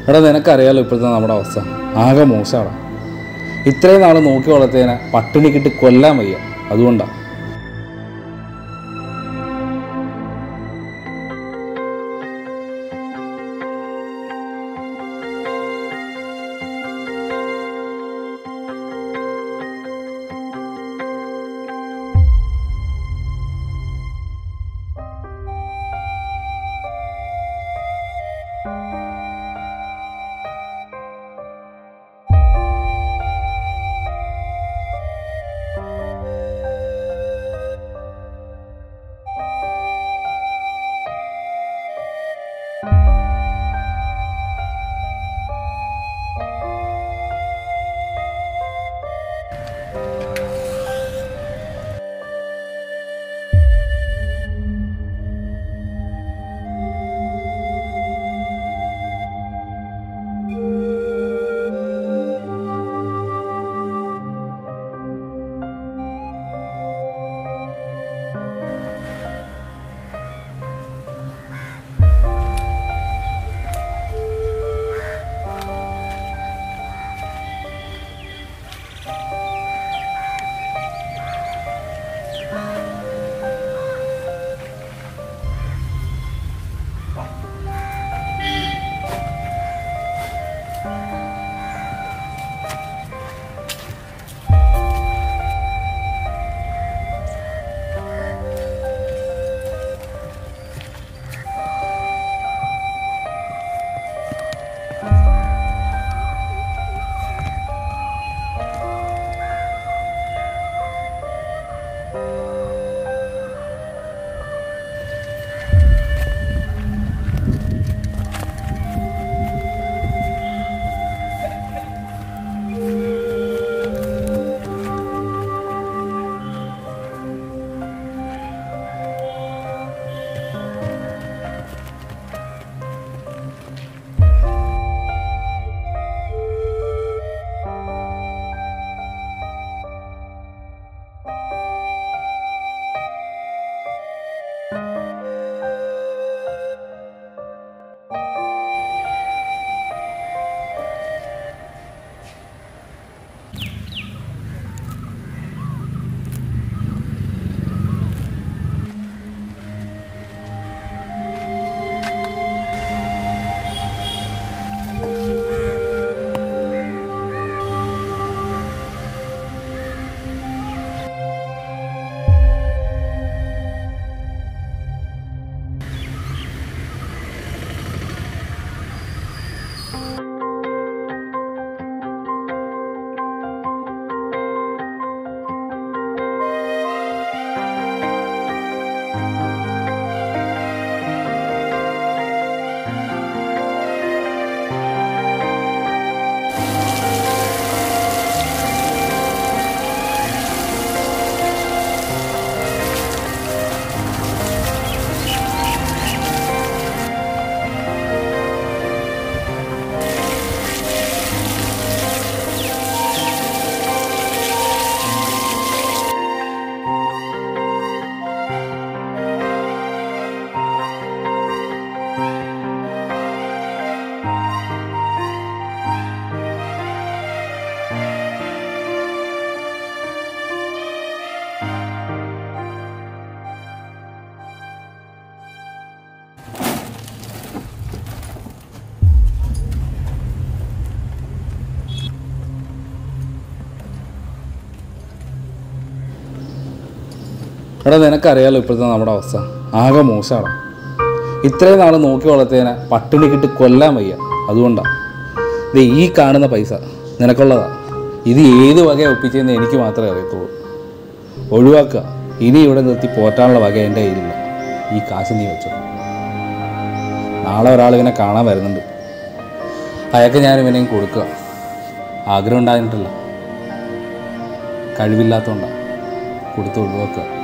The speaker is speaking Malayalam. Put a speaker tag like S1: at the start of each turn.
S1: എടാ നിനക്കറിയാലോ ഇപ്പോഴത്തെ നമ്മുടെ അവസ്ഥ ആകെ മോശമാണ് ഇത്രയും നാൾ നോക്കി വളർത്തിയതിനെ പട്ടിണിക്കിട്ട് കൊല്ലാൻ വയ്യ അതുകൊണ്ടാണ് എടാ നിനക്കറിയാലോ ഇപ്പോഴത്തെ നമ്മുടെ അവസ്ഥ ആകെ മോശമാണ് ഇത്രയും നാൾ നോക്കി വളർത്തിയതിനെ പട്ടിണിക്കിട്ട് കൊല്ലാൻ വയ്യ അതുകൊണ്ടാണ് ഇത് ഈ കാണുന്ന പൈസ നിനക്കുള്ളതാ ഇത് ഏത് വക ഒപ്പിച്ചതെന്ന് എനിക്ക് മാത്രമേ അറിയത്തുള്ളൂ ഒഴിവാക്കുക ഇനി ഇവിടെ നിർത്തി പോറ്റാനുള്ള വക എൻ്റെ കയ്യിലില്ല ഈ കാശ് നീ വെച്ചോ നാളെ ഒരാൾ ഇവനെ കാണാൻ വരുന്നുണ്ട് അയാൾക്ക് ഞാൻ ഇവനെയും കൊടുക്കുക ആഗ്രഹം ഉണ്ടായിട്ടില്ല കഴിവില്ലാത്തതുകൊണ്ടാണ് കൊടുത്ത് ഒഴിവാക്കുക